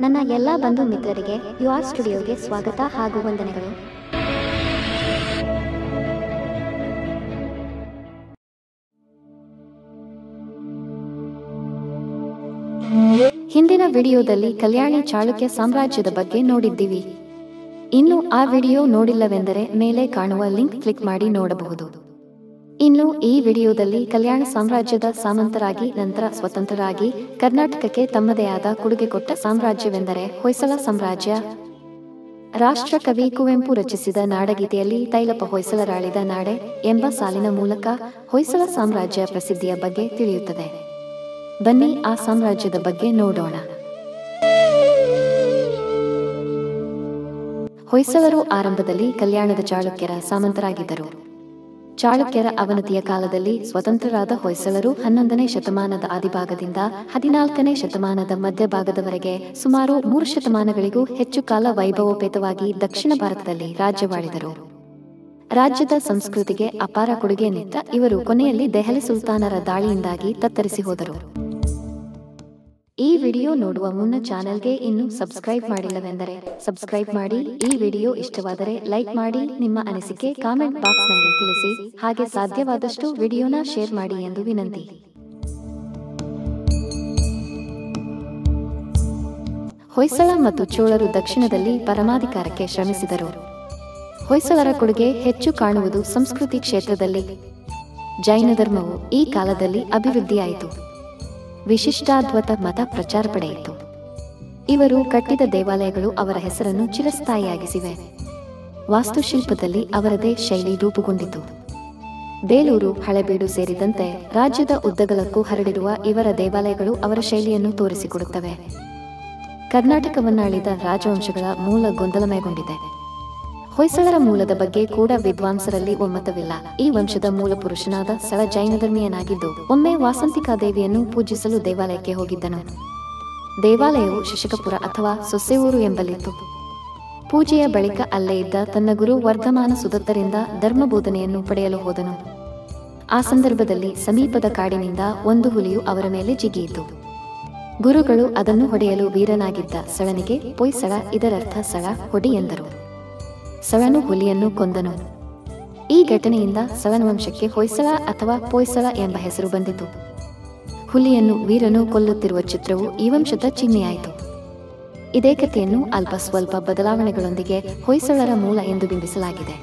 ನನ್ನ ಎಲ್ಲ ಬಂಧು ಮಿತ್ರರಿಗೆ ಯು ಆರ್ ಸ್ಟುಡಿಯೋಗೆ ಸ್ವಾಗತ ಹಾಗೂ ವಂದನೆಗಳು ಹಿಂದಿನ ವಿಡಿಯೋದಲ್ಲಿ ಕಲ್ಯಾಣಿ ಚಾಳುಕ್ಯ ಸಾಮ್ರಾಜ್ಯದ ಬಗ್ಗೆ ನೋಡಿದ್ದೀವಿ ಇನ್ನು ಆ ವಿಡಿಯೋ ನೋಡಿಲ್ಲವೆಂದರೆ ಮೇಲೆ ಕಾಣುವ ಲಿಂಕ್ ಕ್ಲಿಕ್ ಮಾಡಿ ನೋಡಬಹುದು ಇನ್ನು ಈ ವಿಡಿಯೋದಲ್ಲಿ ಕಲ್ಯಾಣ ಸಾಮ್ರಾಜ್ಯದ ಸಾಮಂತರಾಗಿ ನಂತರ ಸ್ವತಂತ್ರರಾಗಿ ಕರ್ನಾಟಕಕ್ಕೆ ತಮ್ಮದೇ ಆದ ಕೊಡುಗೆ ಕೊಟ್ಟ ಸಾಮ್ರಾಜ್ಯವೆಂದರೆ ಹೊಯ್ಸಳ ಸಾಮ್ರಾಜ್ಯ ರಾಷ್ಟ್ರಕವಿ ಕುವೆಂಪು ರಚಿಸಿದ ನಾಡಗೀತೆಯಲ್ಲಿ ತೈಲಪ ಹೊಯ್ಸಳರಾಳಿದ ನಾಡೆ ಎಂಬ ಸಾಲಿನ ಮೂಲಕ ಹೊಯ್ಸಳ ಸಾಮ್ರಾಜ್ಯ ಪ್ರಸಿದ್ಧಿಯ ಬಗ್ಗೆ ತಿಳಿಯುತ್ತದೆ ಬನ್ನಿ ಆ ಸಾಮ್ರಾಜ್ಯದ ಬಗ್ಗೆ ನೋಡೋಣ ಹೊಯ್ಸಳರು ಆರಂಭದಲ್ಲಿ ಕಲ್ಯಾಣದ ಚಾಳುಕ್ಯರ ಸಾಮಂತರಾಗಿದ್ದರು ಚಾಳುಕ್ಯರ ಅವನತಿಯ ಕಾಲದಲ್ಲಿ ಸ್ವತಂತ್ರರಾದ ಹೊಯ್ಸಳರು ಹನ್ನೊಂದನೇ ಶತಮಾನದ ಆದಿಭಾಗದಿಂದ ಹದಿನಾಲ್ಕನೇ ಶತಮಾನದ ಮಧ್ಯಭಾಗದವರೆಗೆ ಸುಮಾರು ಮೂರು ಶತಮಾನಗಳಿಗೂ ಹೆಚ್ಚು ಕಾಲ ವೈಭವೋಪೇತವಾಗಿ ದಕ್ಷಿಣ ಭಾರತದಲ್ಲಿ ರಾಜ್ಯವಾಳಿದರು ರಾಜ್ಯದ ಸಂಸ್ಕೃತಿಗೆ ಅಪಾರ ಕೊಡುಗೆ ನೀಡಿದ ಇವರು ಕೊನೆಯಲ್ಲಿ ದೆಹಲಿ ಸುಲ್ತಾನರ ದಾಳಿಯಿಂದಾಗಿ ತತ್ತರಿಸಿ ಹೋದರು ಈ ವಿಡಿಯೋ ನೋಡುವ ಮುನ್ನ ಚಾನೆಲ್ಗೆ ಇನ್ನೂ ಸಬ್ಸ್ಕ್ರೈಬ್ ಮಾಡಿಲ್ಲವೆಂದರೆ ಸಬ್ಸ್ಕ್ರೈಬ್ ಮಾಡಿ ಈ ವಿಡಿಯೋ ಇಷ್ಟವಾದರೆ ಲೈಕ್ ಮಾಡಿ ನಿಮ್ಮ ಅನಿಸಿಕೆ ಕಾಮೆಂಟ್ ಬಾಕ್ಸ್ನಲ್ಲಿ ತಿಳಿಸಿ ಹಾಗೆ ಸಾಧ್ಯವಾದಷ್ಟು ವಿಡಿಯೋನ ಶೇರ್ ಮಾಡಿ ಎಂದು ವಿನಂತಿ ಹೊಯ್ಸಳ ಮತ್ತು ಚೋಳರು ದಕ್ಷಿಣದಲ್ಲಿ ಪರಮಾಧಿಕಾರಕ್ಕೆ ಶ್ರಮಿಸಿದರು ಹೊಯ್ಸಳರ ಕೊಡುಗೆ ಹೆಚ್ಚು ಕಾಣುವುದು ಸಂಸ್ಕೃತಿ ಕ್ಷೇತ್ರದಲ್ಲಿ ಜೈನ ಧರ್ಮವು ಈ ಕಾಲದಲ್ಲಿ ಅಭಿವೃದ್ಧಿಯಾಯಿತು ವಿಶಿಷ್ಟಾದ್ವತ ಮತ ಪ್ರಚಾರ ಪಡೆಯಿತು ಇವರು ಕಟ್ಟಿದ ದೇವಾಲಯಗಳು ಅವರ ಹೆಸರನ್ನು ಚಿರಸ್ಥಾಯಿಯಾಗಿಸಿವೆ ವಾಸ್ತುಶಿಲ್ಪದಲ್ಲಿ ಅವರದೇ ಶೈಲಿ ರೂಪುಗೊಂಡಿತು ಬೇಲೂರು ಹಳೆಬೀಡು ಸೇರಿದಂತೆ ರಾಜ್ಯದ ಉದ್ದಗಲಕ್ಕೂ ಹರಡಿರುವ ಇವರ ದೇವಾಲಯಗಳು ಅವರ ಶೈಲಿಯನ್ನು ತೋರಿಸಿಕೊಡುತ್ತವೆ ಕರ್ನಾಟಕವನ್ನಾಳಿದ ರಾಜವಂಶಗಳ ಮೂಲ ಗೊಂದಲಮಯಗೊಂಡಿದೆ ಹೊಯ್ಸಳರ ಮೂಲದ ಬಗ್ಗೆ ಕೂಡ ವಿದ್ವಾಂಸರಲ್ಲಿ ಒಮ್ಮತವಿಲ್ಲ ಈ ವಂಶದ ಮೂಲ ಪುರುಷನಾದ ಸಳ ಜೈನ ಧರ್ಮೀಯನಾಗಿದ್ದು ಒಮ್ಮೆ ವಾಸಂತಿಕಾದೇವಿಯನ್ನು ಪೂಜಿಸಲು ದೇವಾಲಯಕ್ಕೆ ಹೋಗಿದ್ದನು ದೇವಾಲಯವು ಶಶಕಪುರ ಅಥವಾ ಸೊಸೆಯೂರು ಎಂಬಲ್ಲಿತ್ತು ಪೂಜೆಯ ಬಳಿಕ ಅಲ್ಲೇ ಇದ್ದ ತನ್ನ ಗುರು ವರ್ಧಮಾನ ಸುದತ್ತರಿಂದ ಧರ್ಮಬೋಧನೆಯನ್ನು ಪಡೆಯಲು ಹೋದನು ಆ ಸಂದರ್ಭದಲ್ಲಿ ಸಮೀಪದ ಕಾಡಿನಿಂದ ಒಂದು ಹುಲಿಯು ಅವರ ಮೇಲೆ ಜಿಗಿಯಿತು ಗುರುಗಳು ಅದನ್ನು ಹೊಡೆಯಲು ವೀರನಾಗಿದ್ದ ಸಳನಿಗೆ ಪೊಯ್ಸಳ ಇದರರ್ಥ ಸಳ ಹೊಡಿ ಎಂದರು ಸಳನು ಹುಲಿಯನ್ನು ಕೊಂದನು ಈ ಘಟನೆಯಿಂದ ಸಳನ ವಂಶಕ್ಕೆ ಹೊಯ್ಸಳ ಅಥವಾ ಪೊಯ್ಸಳ ಎಂಬ ಹೆಸರು ಬಂದಿತು ಹುಲಿಯನ್ನು ವೀರನು ಕೊಲ್ಲುತ್ತಿರುವ ಚಿತ್ರವು ಈ ವಂಶದ ಚಿಹ್ನೆಯಾಯಿತು ಇದೇ ಕಥೆಯನ್ನು ಅಲ್ಪ ಸ್ವಲ್ಪ ಬದಲಾವಣೆಗಳೊಂದಿಗೆ ಹೊಯ್ಸಳರ ಮೂಲ ಎಂದು ಬಿಂಬಿಸಲಾಗಿದೆ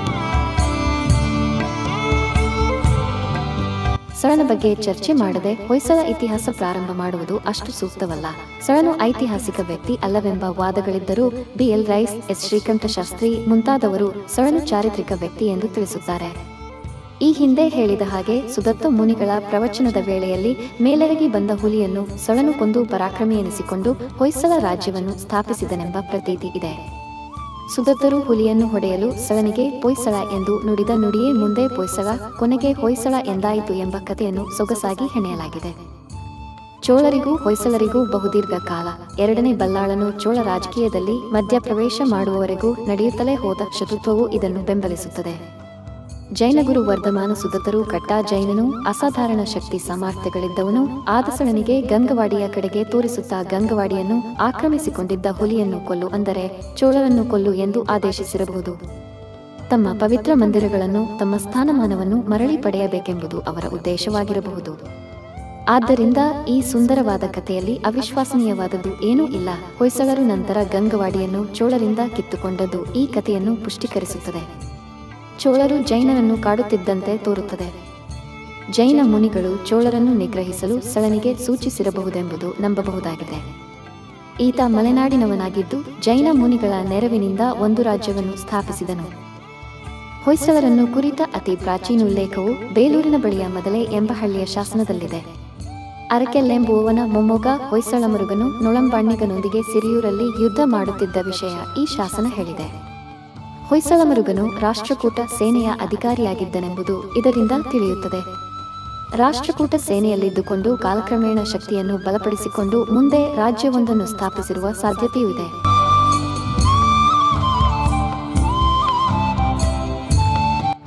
ಸಳನ ಬಗ್ಗೆ ಚರ್ಚೆ ಮಾಡದೆ ಹೊಯ್ಸಳ ಇತಿಹಾಸ ಪ್ರಾರಂಭ ಮಾಡುವುದು ಅಷ್ಟು ಸೂಕ್ತವಲ್ಲ ಸಳನು ಐತಿಹಾಸಿಕ ವ್ಯಕ್ತಿ ಅಲ್ಲವೆಂಬ ವಾದಗಳಿದ್ದರೂ B L Rice S Srikantha Shastri ಮುಂತಾದವರು ಸಳನು ಚಾರಿತ್ರಿಕ ವ್ಯಕ್ತಿ ಎಂದು ತಿಳಿಸುತ್ತಾರೆ ಈ ಹಿಂದೆ ಹೇಳಿದ ಹಾಗೆ ಸುದತ್ತ ಮುನಿಗಳ ಪ್ರವಚನದ ವೇಳೆಯಲ್ಲಿ ಮೇಲೆರಗಿ ಬಂದ ಹುಲಿಯನ್ನು ಸಳನು ಕೊಂದು ಪರಾಕ್ರಮಿ ಎನಿಸಿಕೊಂಡು ಹೊಯ್ಸಳ ರಾಜ್ಯವನ್ನು ಸ್ಥಾಪಿಸಿದನೆಂಬ ಪ್ರತೀತಿ ಇದೆ ಸುದತ್ತರು ಹುಲಿಯನ್ನು ಹೊಡೆಯಲು ಸಳನಿಗೆ ಪೊಯ್ಸಳ ಎಂದು ನುಡಿದ ನುಡಿಯೇ ಮುಂದೆ ಪೊಯ್ಸಳ ಕೊನೆಗೆ ಹೊಯ್ಸಳ ಎಂದಾಯಿತು ಎಂಬ ಕಥೆಯನ್ನು ಸೊಗಸಾಗಿ ಹೆಣೆಯಲಾಗಿದೆ ಚೋಳರಿಗೂ ಹೊಯ್ಸಳರಿಗೂ ಬಹುದೀರ್ಘ ಕಾಲ ಎರಡನೇ ಬಲ್ಲಾಳನು ಚೋಳ ರಾಜಕೀಯದಲ್ಲಿ ಮಧ್ಯಪ್ರವೇಶ ಮಾಡುವವರೆಗೂ ನಡೆಯುತ್ತಲೇ ಹೋದ ಶತ್ರುತ್ವವು ಇದನ್ನು ಬೆಂಬಲಿಸುತ್ತದೆ ಜೈನಗುರು ವರ್ಧಮಾನ ಸುದತರು ಕಟ್ಟ ಜೈನನು ಅಸಾಧಾರಣ ಶಕ್ತಿ ಸಾಮರ್ಥ್ಯಗಳಿದ್ದವನು ಆದಸಳನಿಗೆ ಗಂಗವಾಡಿಯ ಕಡೆಗೆ ತೋರಿಸುತ್ತಾ ಗಂಗವಾಡಿಯನ್ನು ಆಕ್ರಮಿಸಿಕೊಂಡಿದ್ದ ಹುಲಿಯನ್ನು ಕೊಲ್ಲು ಅಂದರೆ ಚೋಳರನ್ನು ಕೊಲ್ಲು ಎಂದು ಆದೇಶಿಸಿರಬಹುದು ತಮ್ಮ ಪವಿತ್ರ ಮಂದಿರಗಳನ್ನು ತಮ್ಮ ಸ್ಥಾನಮಾನವನ್ನು ಮರಳಿ ಪಡೆಯಬೇಕೆಂಬುದು ಅವರ ಉದ್ದೇಶವಾಗಿರಬಹುದು ಆದ್ದರಿಂದ ಈ ಸುಂದರವಾದ ಕಥೆಯಲ್ಲಿ ಅವಿಶ್ವಸನೀಯವಾದದ್ದು ಏನೂ ಇಲ್ಲ ಹೊಯ್ಸಳರು ನಂತರ ಗಂಗವಾಡಿಯನ್ನು ಚೋಳರಿಂದ ಕಿತ್ತುಕೊಂಡದ್ದು ಈ ಕಥೆಯನ್ನು ಪುಷ್ಟೀಕರಿಸುತ್ತದೆ ಚೋಳರು ಜೈನರನ್ನು ಕಾಡುತ್ತಿದ್ದಂತೆ ತೋರುತ್ತದೆ ಜೈನ ಮುನಿಗಳು ಚೋಳರನ್ನು ನಿಗ್ರಹಿಸಲು ಸಳನಿಗೆ ಸೂಚಿಸಿರಬಹುದೆಂಬುದು ನಂಬಬಹುದಾಗಿದೆ ಈತ ಮಲೆನಾಡಿನವನಾಗಿದ್ದು ಜೈನ ಮುನಿಗಳ ನೆರವಿನಿಂದ ಒಂದು ರಾಜ್ಯವನ್ನು ಸ್ಥಾಪಿಸಿದನು ಹೊಯ್ಸಳರನ್ನು ಕುರಿತ ಅತಿ ಪ್ರಾಚೀನ ಉಲ್ಲೇಖವು ಬೇಲೂರಿನ ಬಳಿಯ ಮೊದಲೇ ಎಂಬ ಹಳ್ಳಿಯ ಶಾಸನದಲ್ಲಿದೆ ಅರಕೆಲ್ಲೆಂಬುವವನ ಮೊಮ್ಮಗ ಹೊಯ್ಸಳ ಮರುಗನು ನೊಳಂಬಣ್ಣಿಗನೊಂದಿಗೆ ಸಿರಿಯೂರಲ್ಲಿ ಯುದ್ಧ ಮಾಡುತ್ತಿದ್ದ ವಿಷಯ ಈ ಶಾಸನ ಹೇಳಿದೆ ಹೊಯ್ಸಳ ಮರುಗನು ರಾಷ್ಟ್ರಕೂಟ ಸೇನೆಯ ಅಧಿಕಾರಿಯಾಗಿದ್ದನೆಂಬುದು ಇದರಿಂದ ತಿಳಿಯುತ್ತದೆ ರಾಷ್ಟ್ರಕೂಟ ಸೇನೆಯಲ್ಲಿದ್ದುಕೊಂಡು ಕಾಲಕ್ರಮೇಣ ಶಕ್ತಿಯನ್ನು ಬಲಪಡಿಸಿಕೊಂಡು ಮುಂದೆ ರಾಜ್ಯವೊಂದನ್ನು ಸ್ಥಾಪಿಸಿರುವ ಸಾಧ್ಯತೆಯೂ ಇದೆ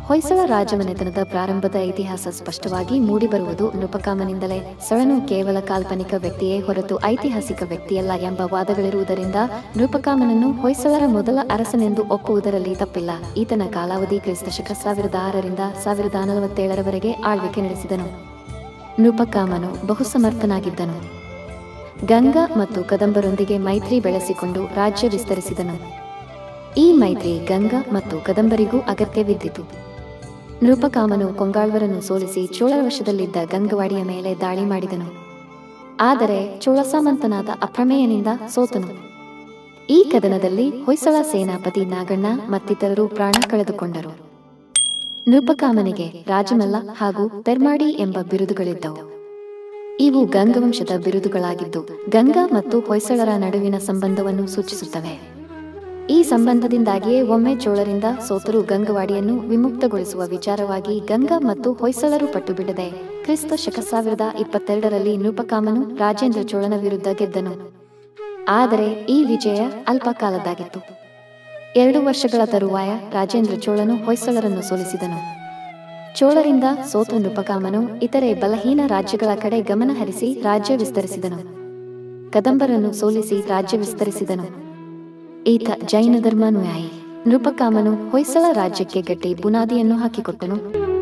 ಹೊಯ್ಸಳ ರಾಜಮನೆತನದ ಪ್ರಾರಂಭದ ಇತಿಹಾಸ ಸ್ಪಷ್ಟವಾಗಿ ಮೂಡಿಬರುವುದು ನೃಪಕಾಮನಿಂದಲೇ ಸಳನು ಕೇವಲ ಕಾಲ್ಪನಿಕ ವ್ಯಕ್ತಿಯೇ ಹೊರತು ಐತಿಹಾಸಿಕ ವ್ಯಕ್ತಿಯಲ್ಲ ಎಂಬ ವಾದಗಳಿರುವುದರಿಂದ ನೃಪಕಾಮನನ್ನು ಹೊಯ್ಸಳರ ಮೊದಲ ಅರಸನೆಂದು ಒಪ್ಪುವುದರಲ್ಲಿ ತಪ್ಪಿಲ್ಲ ಈತನ ಕಾಲಾವಧಿ ಕ್ರಿಸ್ತಶಕ ಸಾವಿರದ ಆರರಿಂದ ಸಾವಿರದ ನಲವತ್ತೇಳರವರೆಗೆ ಆಳ್ವಿಕೆ ನಡೆಸಿದನು ನೃಪಕಾಮನು ಬಹುಸಮರ್ಥನಾಗಿದ್ದನು ಗಂಗಾ ಮತ್ತು ಕದಂಬರೊಂದಿಗೆ ಮೈತ್ರಿ ಬೆಳೆಸಿಕೊಂಡು ರಾಜ್ಯ ವಿಸ್ತರಿಸಿದನು ಈ ಮೈತ್ರಿ ಗಂಗಾ ಮತ್ತು ಕದಂಬರಿಗೂ ಅಗತ್ಯವಿದ್ದಿತು ನೃಪಕಾಮನು ಕೊಂಗಾಳ್ವರನ್ನು ಸೋಲಿಸಿ ಚೋಳರ ವಶದಲ್ಲಿದ್ದ ಗಂಗವಾಡಿಯ ಮೇಲೆ ದಾಳಿ ಮಾಡಿದನು ಆದರೆ ಚೋಳ ಸಾಮಂತನಾದ ಅಪ್ರಮೇಯನಿಂದ ಸೋತನು ಈ ಕದನದಲ್ಲಿ ಹೊಯ್ಸಳ ಸೇನಾಪತಿ ನಾಗಣ್ಣ ಮತ್ತಿತರರು ಪ್ರಾಣ ಕಳೆದುಕೊಂಡರು ನೃಪಕಾಮನಿಗೆ ರಾಜಮಲ್ಲ ಹಾಗೂ ಪೆರ್ಮಾಡಿ ಎಂಬ ಬಿರುದುಗಳಿದ್ದವು ಇವು ಗಂಗವಂಶದ ಬಿರುದುಗಳಾಗಿದ್ದು ಗಂಗಾ ಮತ್ತು ಹೊಯ್ಸಳರ ನಡುವಿನ ಸಂಬಂಧವನ್ನು ಸೂಚಿಸುತ್ತವೆ ಈ ಸಂಬಂಧದಿಂದಾಗಿಯೇ ಒಮ್ಮೆ ಚೋಳರಿಂದ ಸೋತರು ಗಂಗವಾಡಿಯನ್ನು ವಿಮುಕ್ತಗೊಳಿಸುವ ವಿಚಾರವಾಗಿ ಗಂಗಾ ಮತ್ತು ಹೊಯ್ಸಳರು ಪಟ್ಟು ಬಿಡದೆ ಕ್ರಿಸ್ತ ಶಕ ಸಾವಿರದ ಇಪ್ಪತ್ತೆರಡರಲ್ಲಿ ನೃಪಕಾಮನು ರಾಜೇಂದ್ರ ಚೋಳನ ವಿರುದ್ಧ ಗೆದ್ದನು ಆದರೆ ಈ ವಿಜಯ ಅಲ್ಪ ಕಾಲದ್ದಾಗಿತ್ತು ಎರಡು ವರ್ಷಗಳ ತರುವಾಯ ರಾಜೇಂದ್ರ ಚೋಳನು ಹೊಯ್ಸಳರನ್ನು ಸೋಲಿಸಿದನು ಚೋಳರಿಂದ ಸೋತ ನೃಪಕಾಮನು ಇತರೆ ಬಲಹೀನ ರಾಜ್ಯಗಳ ಕಡೆ ಗಮನ ಹರಿಸಿ ರಾಜ್ಯ ವಿಸ್ತರಿಸಿದನು ಕದಂಬರನ್ನು ಸೋಲಿಸಿ ರಾಜ್ಯ ವಿಸ್ತರಿಸಿದನು ಈತ ಜೈನ ಧರ್ಮಾನುಯಾಯಿ ನೃಪಕಾಮನು ಹೊಯ್ಸಳ ರಾಜ್ಯಕ್ಕೆ ಗಟ್ಟಿ ಬುನಾದಿಯನ್ನು ಹಾಕಿಕೊಟ್ಟನು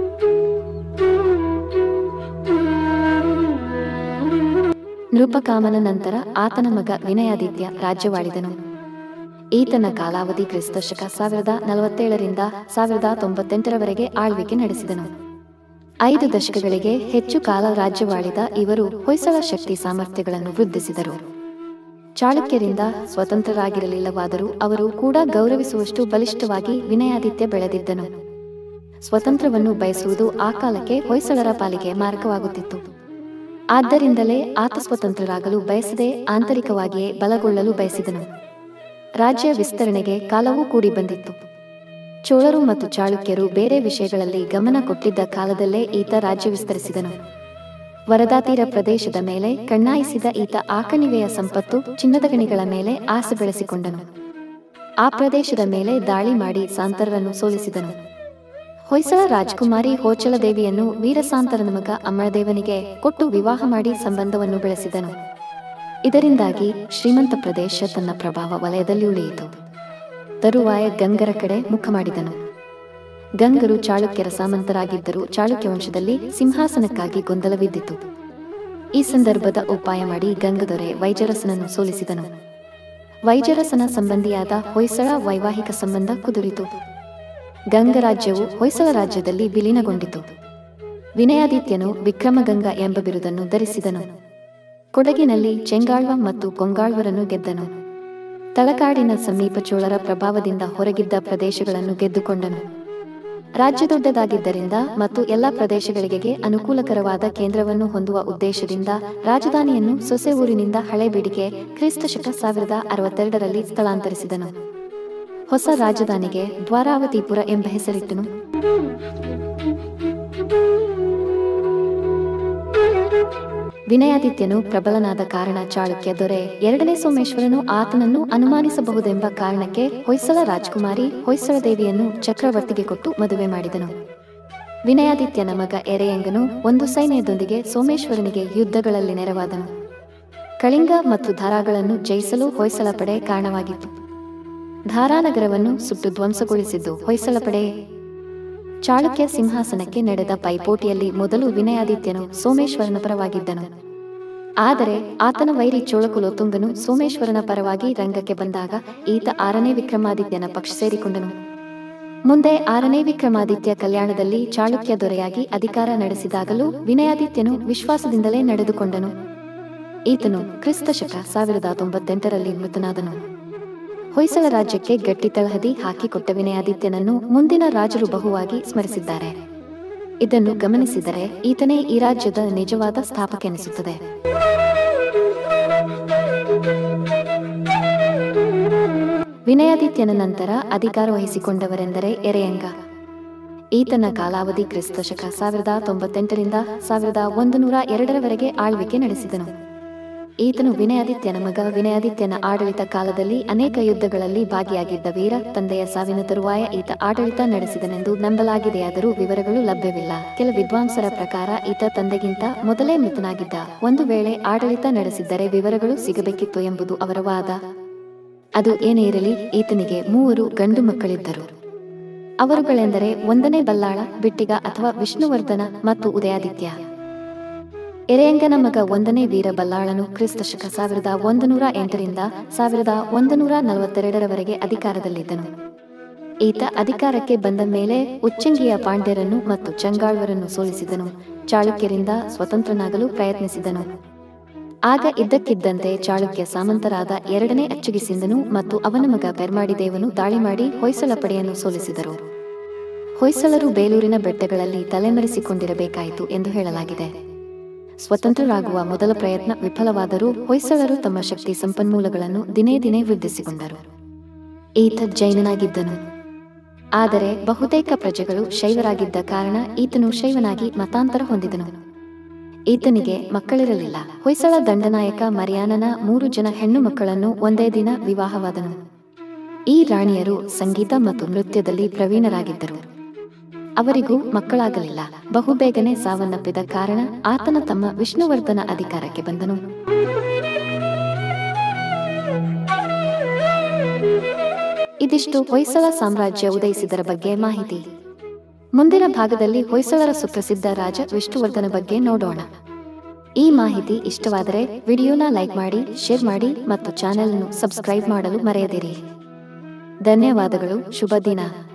ನೃಪಕಾಮನ ನಂತರ ಆತನ ಮಗ ವಿನಯಾದಿತ್ಯ ರಾಜ್ಯವಾಳಿದನು ಈತನ ಕಾಲಾವಧಿ ಕ್ರಿಸ್ತ ಶಕ ಸಾವಿರದ ನಲವತ್ತೇಳರಿಂದ ಸಾವಿರದ ತೊಂಬತ್ತೆಂಟರವರೆಗೆ ಆಳ್ವಿಕೆ ನಡೆಸಿದನು ಐದು ದಶಕಗಳಿಗೆ ಹೆಚ್ಚು ಕಾಲ ರಾಜ್ಯವಾಳಿದ ಇವರು ಹೊಯ್ಸಳ ಶಕ್ತಿ ಸಾಮರ್ಥ್ಯಗಳನ್ನು ವೃದ್ಧಿಸಿದರು ಚಾಳುಕ್ಯರಿಂದ ಸ್ವತಂತ್ರರಾಗಿರಲಿಲ್ಲವಾದರೂ ಅವರು ಕೂಡ ಗೌರವಿಸುವಷ್ಟು ಬಲಿಷ್ಠವಾಗಿ ವಿನಯಾದಿತ್ಯ ಬೆಳೆದಿದ್ದನು ಸ್ವತಂತ್ರವನ್ನು ಬಯಸುವುದು ಆ ಕಾಲಕ್ಕೆ ಹೊಯ್ಸಳರ ಪಾಲಿಗೆ ಮಾರಕವಾಗುತ್ತಿತ್ತು ಆದ್ದರಿಂದಲೇ ಆತ ಸ್ವತಂತ್ರರಾಗಲು ಬಯಸದೆ ಆಂತರಿಕವಾಗಿಯೇ ಬಲಗೊಳ್ಳಲು ಬಯಸಿದನು ರಾಜ್ಯ ವಿಸ್ತರಣೆಗೆ ಕಾಲವೂ ಕೂಡಿ ಬಂದಿತ್ತು ಚೋಳರು ಮತ್ತು ಚಾಳುಕ್ಯರು ಬೇರೆ ವಿಷಯಗಳಲ್ಲಿ ಗಮನ ಕೊಟ್ಟಿದ್ದ ಕಾಲದಲ್ಲೇ ಈತ ರಾಜ್ಯ ವಿಸ್ತರಿಸಿದನು ವರದಾತೀರ ಪ್ರದೇಶದ ಮೇಲೆ ಕಣ್ಣಾಯಿಸಿದ ಈತ ಆ ಕಣಿವೆಯ ಸಂಪತ್ತು ಚಿನ್ನದ ಗಣಿಗಳ ಮೇಲೆ ಆಸೆ ಬೆಳೆಸಿಕೊಂಡನು ಆ ಪ್ರದೇಶದ ಮೇಲೆ ದಾಳಿ ಮಾಡಿ ಸಾಂತರರನ್ನು ಸೋಲಿಸಿದನು ಹೊಯ್ಸಳ ರಾಜಕುಮಾರಿ ಹೋಚಲ ದೇವಿಯನ್ನು ವೀರಸಾಂತರನ ಮಗ ಅಮರದೇವನಿಗೆ ಕೊಟ್ಟು ವಿವಾಹ ಮಾಡಿ ಸಂಬಂಧವನ್ನು ಬೆಳೆಸಿದನು ಇದರಿಂದಾಗಿ ಶ್ರೀಮಂತ ಪ್ರದೇಶ ತನ್ನ ಪ್ರಭಾವ ವಲಯದಲ್ಲಿ ಉಳಿಯಿತು ತರುವಾಯ ಗಂಗರ ಕಡೆ ಮುಖ ಮಾಡಿದನು ಗಂಗರು ಚಾಳುಕ್ಯರ ಸಾಮಂತರಾಗಿದ್ದರೂ ಚಾಳುಕ್ಯ ವಂಶದಲ್ಲಿ ಸಿಂಹಾಸನಕ್ಕಾಗಿ ಗೊಂದಲವಿದ್ದಿತು ಈ ಸಂದರ್ಭದ ಉಪಾಯ ಮಾಡಿ ಗಂಗದೊರೆ ವೈಜರಸನನ್ನು ಸೋಲಿಸಿದನು ವೈಜರಸನ ಸಂಬಂಧಿಯಾದ ಹೊಯ್ಸಳ ವೈವಾಹಿಕ ಸಂಬಂಧ ಕುದುರಿತು ಗಂಗರಾಜ್ಯವು ಹೊಯ್ಸಳ ರಾಜ್ಯದಲ್ಲಿ ವಿಲೀನಗೊಂಡಿತು ವಿನಯಾದಿತ್ಯನು ವಿಕ್ರಮಗಂಗ ಎಂಬ ಬಿರುದನ್ನು ಧರಿಸಿದನು ಕೊಡಗಿನಲ್ಲಿ ಚೆಂಗಾಳ್ವ ಮತ್ತು ಕೊಂಗಾಳ್ವರನ್ನು ಗೆದ್ದನು ತಳಕಾಡಿನ ಸಮೀಪ ಚೋಳರ ಪ್ರಭಾವದಿಂದ ಹೊರಗಿದ್ದ ಪ್ರದೇಶಗಳನ್ನು ಗೆದ್ದುಕೊಂಡನು ರಾಜ್ಯ ದೊಡ್ಡದಾಗಿದ್ದರಿಂದ ಮತ್ತು ಎಲ್ಲ ಪ್ರದೇಶಗಳಿಗೆ ಅನುಕೂಲಕರವಾದ ಕೇಂದ್ರವನ್ನು ಹೊಂದುವ ಉದ್ದೇಶದಿಂದ ರಾಜಧಾನಿಯನ್ನು ಸೊಸೆ ಊರಿನಿಂದ ಹಳೆಬೀಡಿಗೆ ಕ್ರಿಸ್ತ ಶಕ ಸಾವಿರದ ಅರವತ್ತೆರಡರಲ್ಲಿ ಸ್ಥಳಾಂತರಿಸಿದನು ಹೊಸ ರಾಜಧಾನಿಗೆ ದ್ವಾರಾವತಿಪುರ ಎಂಬ ಹೆಸರಿಟ್ಟನು ವಿನಯಾದಿತ್ಯನು ಪ್ರಬಲನಾದ ಕಾರಣ ಚಾಳುಕ್ಯ ದೊರೆ ಎರಡನೇ ಸೋಮೇಶ್ವರನು ಆತನನ್ನು ಅನುಮಾನಿಸಬಹುದೆಂಬ ಕಾರಣಕ್ಕೆ ಹೊಯ್ಸಳ ರಾಜಕುಮಾರಿ ಹೊಯ್ಸಳ ದೇವಿಯನ್ನು ಚಕ್ರವರ್ತಿಗೆ ಕೊಟ್ಟು ಮದುವೆ ಮಾಡಿದನು ವಿನಯಾದಿತ್ಯನ ಮಗ ಎರೆಯಂಗನು ಒಂದು ಸೈನ್ಯದೊಂದಿಗೆ ಸೋಮೇಶ್ವರನಿಗೆ ಯುದ್ಧಗಳಲ್ಲಿ ನೆರವಾದನು ಕಳಿಂಗ ಮತ್ತು ಧಾರಾಗಳನ್ನು ಜಯಿಸಲು ಹೊಯ್ಸಳ ಪಡೆ ಕಾರಣವಾಗಿತ್ತು ಧಾರಾನಗರವನ್ನು ಸುಟ್ಟು ಧ್ವಂಸಗೊಳಿಸಿದ್ದು ಹೊಯ್ಸಳ ಪಡೆ ಚಾಳುಕ್ಯ ಸಿಂಹಾಸನಕ್ಕೆ ನಡೆದ ಪೈಪೋಟಿಯಲ್ಲಿ ಮೊದಲು ವಿನಯಾದಿತ್ಯನು ಸೋಮೇಶ್ವರನ ಪರವಾಗಿದ್ದನು ಆದರೆ ಆತನ ವೈರಿ ಚೋಳಕುಲೋತುಂಗನು ಸೋಮೇಶ್ವರನ ಪರವಾಗಿ ರಂಗಕ್ಕೆ ಬಂದಾಗ ಈತ ಆರನೇ ವಿಕ್ರಮಾದಿತ್ಯನ ಪಕ್ಷ ಸೇರಿಕೊಂಡನು ಮುಂದೆ ಆರನೇ ವಿಕ್ರಮಾದಿತ್ಯ ಕಲ್ಯಾಣದಲ್ಲಿ ಚಾಳುಕ್ಯ ದೊರೆಯಾಗಿ ಅಧಿಕಾರ ನಡೆಸಿದಾಗಲೂ ವಿನಯಾದಿತ್ಯನು ವಿಶ್ವಾಸದಿಂದಲೇ ನಡೆದುಕೊಂಡನು ಈತನು ಕ್ರಿಸ್ತ ಶಕ ಸಾವಿರದ ತೊಂಬತ್ತೆಂಟರಲ್ಲಿ ಮೃತನಾದನು ಹೊಯ್ಸಳ ರಾಜ್ಯಕ್ಕೆ ಗಟ್ಟಿ ತಳಹದಿ ಹಾಕಿಕೊಟ್ಟ ವಿನಯಾದಿತ್ಯನನ್ನು ಮುಂದಿನ ರಾಜರು ಬಹುವಾಗಿ ಸ್ಮರಿಸಿದ್ದಾರೆ ಇದನ್ನು ಗಮನಿಸಿದರೆ ಈತನೇ ಈ ರಾಜ್ಯದ ನಿಜವಾದ ಸ್ಥಾಪಕೆನಿಸುತ್ತದೆ ವಿನಯಾದಿತ್ಯನ ನಂತರ ಅಧಿಕಾರ ವಹಿಸಿಕೊಂಡವರೆಂದರೆ ಎರೆಯಂಗ ಈತನ ಕಾಲಾವಧಿ ಕ್ರಿಸ್ತ ಶಕ ಸಾವಿರದ ತೊಂಬತ್ತೆಂಟರಿಂದ ಸಾವಿರದ ಒಂದು ನೂರ ಎರಡರವರೆಗೆ ಆಳ್ವಿಕೆ ನಡೆಸಿದನು ಈತನು ವಿನಯಾದಿತ್ಯನ ಮಗ ವಿನಯಾದಿತ್ಯನ ಆಡಳಿತ ಕಾಲದಲ್ಲಿ ಅನೇಕ ಯುದ್ಧಗಳಲ್ಲಿ ಭಾಗಿಯಾಗಿದ್ದ ವೀರ ತಂದೆಯ ಸಾವಿನ ತರುವಾಯ ಈತ ಆಡಳಿತ ನಡೆಸಿದನೆಂದು ನಂಬಲಾಗಿದೆಯಾದರೂ ವಿವರಗಳು ಲಭ್ಯವಿಲ್ಲ ಕೆಲ ವಿದ್ವಾಂಸರ ಪ್ರಕಾರ ಈತ ತಂದೆಗಿಂತ ಮೊದಲೇ ಮೃತನಾಗಿದ್ದ ಒಂದು ವೇಳೆ ಆಡಳಿತ ನಡೆಸಿದ್ದರೆ ವಿವರಗಳು ಸಿಗಬೇಕಿತ್ತು ಎಂಬುದು ಅವರ ವಾದ ಅದು ಏನೇ ಇರಲಿ ಈತನಿಗೆ ಮೂವರು ಗಂಡು ಮಕ್ಕಳಿದ್ದರು ಅವರುಗಳೆಂದರೆ ಒಂದನೇ ಬಲ್ಲಾಳ ಬಿಟ್ಟಿಗ ಅಥವಾ ವಿಷ್ಣುವರ್ಧನ ಮತ್ತು ಉದಯಾದಿತ್ಯ ಎರೆಯಂಗನ ಮಗ ಒಂದನೇ ವೀರ ಬಲ್ಲಾಳನು ಕ್ರಿಸ್ತ ಶಕ ಸಾವಿರದ ಒಂದು ನೂರ ಎಂಟರಿಂದ ಸಾವಿರದ ಒಂದು ನೂರ ನಲವತ್ತೆರಡರವರೆಗೆ ಅಧಿಕಾರದಲ್ಲಿದ್ದನು ಈತ ಅಧಿಕಾರಕ್ಕೆ ಬಂದ ಮೇಲೆ ಉಚ್ಚಂಗಿಯ ಪಾಂಡ್ಯರನ್ನು ಮತ್ತು ಚಂಗಾಳ್ವರನ್ನು ಸೋಲಿಸಿದನು ಚಾಳುಕ್ಯರಿಂದ ಸ್ವತಂತ್ರನಾಗಲು ಪ್ರಯತ್ನಿಸಿದನು ಆಗ ಇದ್ದಕ್ಕಿದ್ದಂತೆ ಚಾಳುಕ್ಯ ಸಾಮಂತರಾದ ಎರಡನೇ ಅಚ್ಚುಗಿಸಿಂದನು ಮತ್ತು ಅವನ ಮಗ ಬೆರ್ಮಾಡಿದೇವನು ದಾಳಿ ಮಾಡಿ ಹೊಯ್ಸಳ ಪಡೆಯನ್ನು ಸೋಲಿಸಿದರು ಹೊಯ್ಸಳರು ಬೇಲೂರಿನ ಬೆಟ್ಟಗಳಲ್ಲಿ ತಲೆಮರೆಸಿಕೊಂಡಿರಬೇಕಾಯಿತು ಎಂದು ಹೇಳಲಾಗಿದೆ ಸ್ವತಂತ್ರರಾಗುವ ಮೊದಲ ಪ್ರಯತ್ನ ವಿಫಲವಾದರೂ ಹೊಯ್ಸಳರು ತಮ್ಮ ಶಕ್ತಿ ಸಂಪನ್ಮೂಲಗಳನ್ನು ದಿನೇ ದಿನೇ ವೃದ್ಧಿಸಿಕೊಂಡರು ಈತ ಜೈನನಾಗಿದ್ದನು ಆದರೆ ಬಹುತೇಕ ಪ್ರಜೆಗಳು ಶೈವರಾಗಿದ್ದ ಕಾರಣ ಈತನು ಶೈವನಾಗಿ ಮತಾಂತರ ಹೊಂದಿದನು ಈತನಿಗೆ ಮಕ್ಕಳಿರಲಿಲ್ಲ ಹೊಯ್ಸಳ ದಂಡನಾಯಕ ಮರಿಯಾನನ ಮೂರು ಜನ ಹೆಣ್ಣು ಮಕ್ಕಳನ್ನು ಒಂದೇ ದಿನ ವಿವಾಹವಾದನು ಈ ರಾಣಿಯರು ಸಂಗೀತ ಮತ್ತು ನೃತ್ಯದಲ್ಲಿ ಪ್ರವೀಣರಾಗಿದ್ದರು ಅವರಿಗೂ ಮಕ್ಕಳಾಗಲಿಲ್ಲ ಬಹುಬೇಗನೆ ಸಾವನ್ನಪ್ಪಿದ ಕಾರಣ ಆತನ ತಮ್ಮ ವಿಷ್ಣುವರ್ಧನ ಅಧಿಕಾರಕ್ಕೆ ಬಂದನು ಇದಿಷ್ಟು ಹೊಯ್ಸಳ ಸಾಮ್ರಾಜ್ಯ ಉದಯಿಸಿದರ ಬಗ್ಗೆ ಮಾಹಿತಿ ಮುಂದಿನ ಭಾಗದಲ್ಲಿ ಹೊಯ್ಸಳರ ಸುಪ್ರಸಿದ್ಧ ರಾಜ ವಿಷ್ಣುವರ್ಧನ ಬಗ್ಗೆ ನೋಡೋಣ ಈ ಮಾಹಿತಿ ಇಷ್ಟವಾದರೆ ವಿಡಿಯೋನ ಲೈಕ್ ಮಾಡಿ ಶೇರ್ ಮಾಡಿ ಮತ್ತು ಚಾನೆಲ್ ಅನ್ನು ಸಬ್ಸ್ಕ್ರೈಬ್ ಮಾಡಲು ಮರೆಯದಿರಿ ಧನ್ಯವಾದಗಳು ಶುಭ ದಿನ